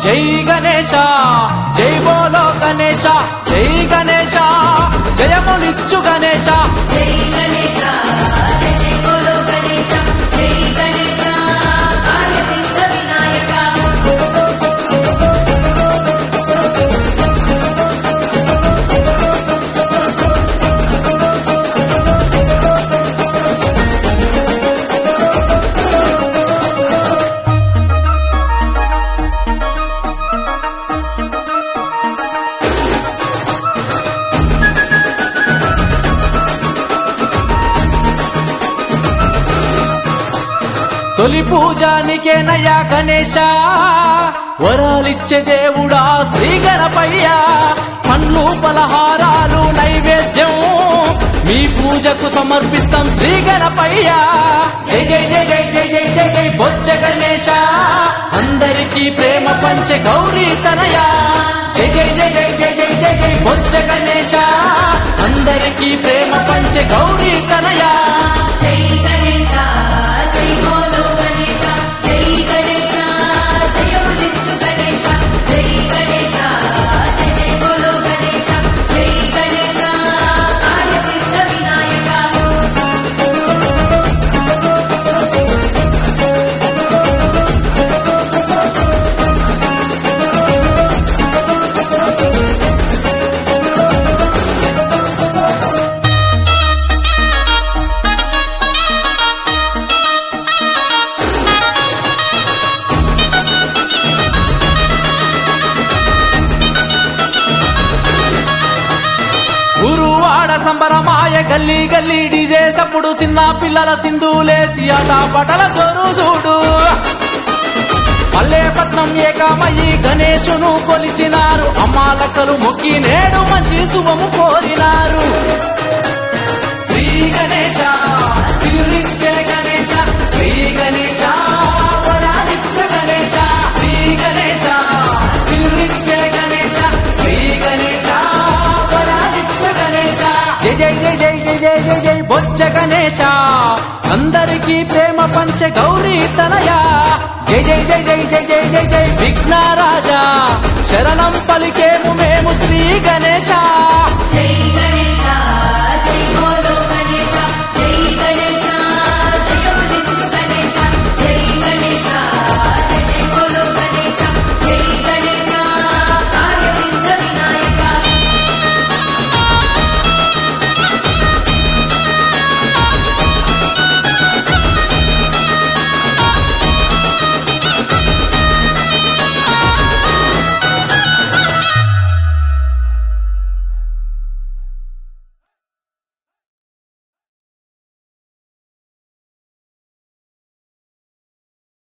జై గణేశ జై బోలో గణేశ జై గణేశ జయమునిచ్చు గణేశ జై గణేశ జై జై బోలో గణేశ జై గణేశ కార్యసిద్ధ వినాయక తొలి పూజానికేనయ్యా గణేశ వరాలిచ్చే దేవుడా శ్రీ గణపయ్య పండ్లు పలహారాలు నైవేద్యం మీ పూజకు సమర్పిస్తాం శ్రీ గణపయ్య జై జై జై జై జై జై జై జై బొచ్చ గణేశ అందరికీ ప్రేమ పంచే గౌరీ తనయ జై జై జై జై జై జై జై జై బొచ్చ గణేశ అందరికీ ప్రేమ పంచే గౌరీ తనయ జై గణేశ జై బోలో గణేశ జై గణేశ జయములిచ్చు గణేశ జై గణేశ జై జై బోలో గణేశ జై గణేశ కార్యసిద్ధ వినాయక గురువాడ సంబరమాయ గల్లీ గల్లీ డీజే సప్పుడు చిన్న పిల్లల సింధులేసి ఆట పటల జోరు చూడు పల్లెపట్నం ఏకామయ్యి గణేశును కొలిచినారు అమ్మాలక్కలు మొక్కి నేడు మంచి శుభము కోరినారు శ్రీ గణేశ సిరిచ్చే గణేశ శ్రీ గణేశ వరాలిచ్చ గణేశ శ్రీ గణేశ సిరిచ్చే గణేశ శ్రీ గణేశ వరాలిచ్చ గణేశ జై జై జై జై జై జై జై జై బొచ్చ గణేశ అందరికీ ప్రేమ పంచ గౌరీ తనయ జై జై జై జై జై జై జై జై విఘ్నరాజా శరణం పలికేము మేము శ్రీ గణేశ జై గణేశ జై